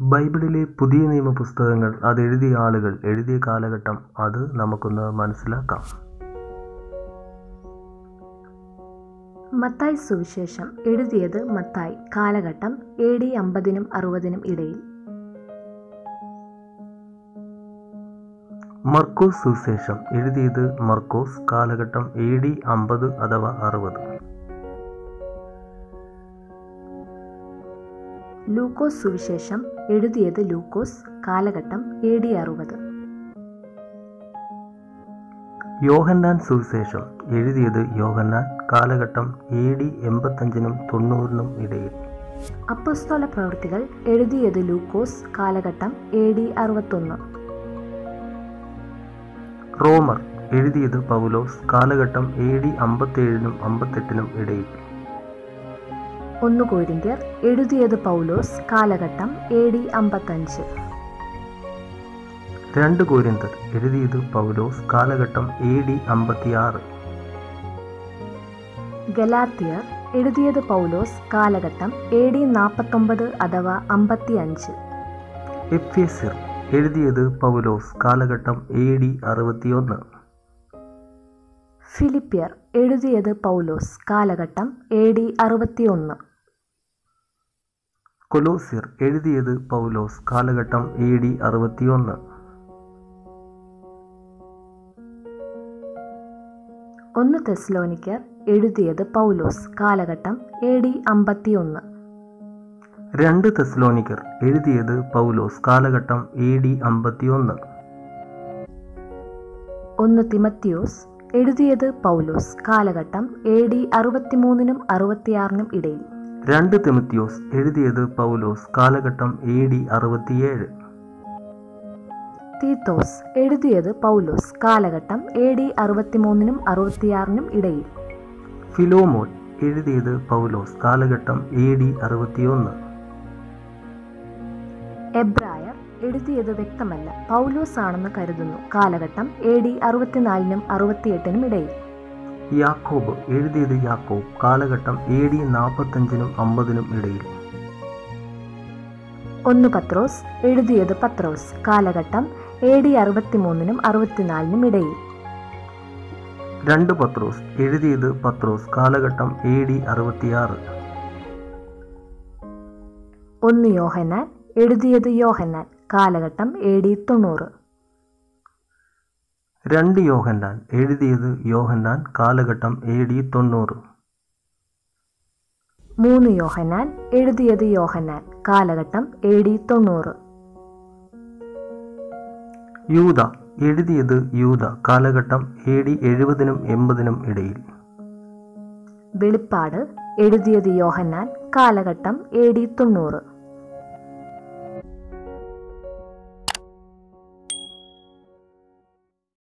ബൈബിളിലെ പുതിയ നിയമ പുസ്തകങ്ങൾ അതെഴുതിയ ആളുകൾ എഴുതിയ കാലഘട്ടം അത് നമുക്കൊന്ന് മനസ്സിലാക്കാം മത്തായി സുവിശേഷം എഴുതിയത് മത്തായി കാലഘട്ടം എ ഡി അമ്പതിനും അറുപതിനും ഇടയിൽ മർക്കോസ് സുവിശേഷം എഴുതിയത് മർക്കോസ് കാലഘട്ടം എ ഡി അമ്പത് അഥവാ അറുപത് ലൂക്കോസ് സുവിശേഷം എഴുതിയത് ലൂക്കോസ് കാലഘട്ടം എ ഡി അറുപത് യോഹന്നാൻ സുവിശേഷം എഴുതിയത് യോഹന്നാൻ കാലഘട്ടം എ ഡി എൺപത്തഞ്ചിനും തൊണ്ണൂറിനും ഇടയിൽ അപ്പസ്തോല പ്രവൃത്തികൾ എഴുതിയത് ലൂക്കോസ് കാലഘട്ടം എ ഡി അറുപത്തൊന്ന് റോമർ എഴുതിയത് പൗലോസ് കാലഘട്ടം എ ഡി അമ്പത്തേഴിനും അമ്പത്തെട്ടിനും ഇടയിൽ ഒന്ന് കോരിന്ത്യർ എഴുതിയത് പൗലോസ് കാലഘട്ടം എ ഡി അമ്പത്തഞ്ച് രണ്ട് കോരിന്തർ എഴുതിയത് പൗലോസ് കാലഘട്ടം എ ഡി അമ്പത്തിയാറ് ഗലാത്തിയർ എഴുതിയത് പൗലോസ് കാലഘട്ടം എ ഡി നാൽപ്പത്തൊമ്പത് അഥവാ അമ്പത്തി അഞ്ച് എഫ്യസിർ എഴുതിയത് പൗലോസ് കാലഘട്ടം എ ഡി അറുപത്തിയൊന്ന് ഫിലിപ്പിയർ എഴുതിയത് പൗലോസ് കാലഘട്ടം എ ഡി അറുപത്തിയൊന്ന് കൊലോസിയർ എഴുതിയത് പൗലോസ് കാലഘട്ടം എ ഡി അറുപത്തിയൊന്ന് ഒന്ന് തെസ്ലോനിക്കർ എഴുതിയത് പൗലോസ് കാലഘട്ടം എ ഡി അമ്പത്തിയൊന്ന് രണ്ട് തെസ്ലോനിക്കർ എഴുതിയത് പൗലോസ് കാലഘട്ടം എ ഡി അമ്പത്തിയൊന്ന് ഒന്ന് തിമത്തിയോസ് എഴുതിയത് പൗലോസ് കാലഘട്ടം എ ഡി അറുപത്തിമൂന്നിനും അറുപത്തിയാറിനും ഇടയിൽ രണ്ട് തിമത്തിയോസ് എഴുതിയത് പൗലോസ് കാലഘട്ടം എ ഡി അറുപത്തിയേഴ് തീത്തോസ് എഴുതിയത് പൗലോസ് കാലഘട്ടം എ ഡി അറുപത്തിമൂന്നിനും അറുപത്തിയാറിനും ഇടയിൽ ഫിലോമോൻ എഴുതിയത് പൗലോസ് കാലഘട്ടം എ ഡി അറുപത്തിയൊന്ന് എബ്രായർ എഴുതിയത് വ്യക്തമല്ല പൗലോസ് ആണെന്ന് കരുതുന്നു കാലഘട്ടം എ ഡി അറുപത്തിനാലിനും അറുപത്തിയെട്ടിനും ഇടയിൽ യാക്കോബ് എഴുതിയത് യാക്കോബ് കാലഘട്ടം എ ഡി നാൽപ്പത്തഞ്ചിനും അമ്പതിനും ഇടയിൽ ഒന്ന് പത്രോസ് എഴുതിയത് പത്രോസ് കാലഘട്ടം എ ഡി അറുപത്തിമൂന്നിനും അറുപത്തിനാലിനും ഇടയിൽ രണ്ട് പത്രോസ് എഴുതിയത് പത്രോസ് കാലഘട്ടം എ ഡി അറുപത്തിയാറ് ഒന്ന് യോഹന്നാൻ എഴുതിയത് യോഹന്നാൻ കാലഘട്ടം എ ഡി തൊണ്ണൂറ് രണ്ട് യോഹന്നാൻ എഴുതിയത് യോഹന്നാൻ കാലഘട്ടം എ ഡി തൊണ്ണൂറ് മൂന്ന് യോഹന്നാൻ എഴുതിയത് യോഹന്നാൻ കാലഘട്ടം എ ഡി തൊണ്ണൂറ് യൂത എഴുതിയത് യൂത കാലഘട്ടം എ ഡി എഴുപതിനും എൺപതിനും ഇടയിൽ വെളിപ്പാട് എഴുതിയത് യോഹന്നാൻ കാലഘട്ടം എ ഡി തൊണ്ണൂറ്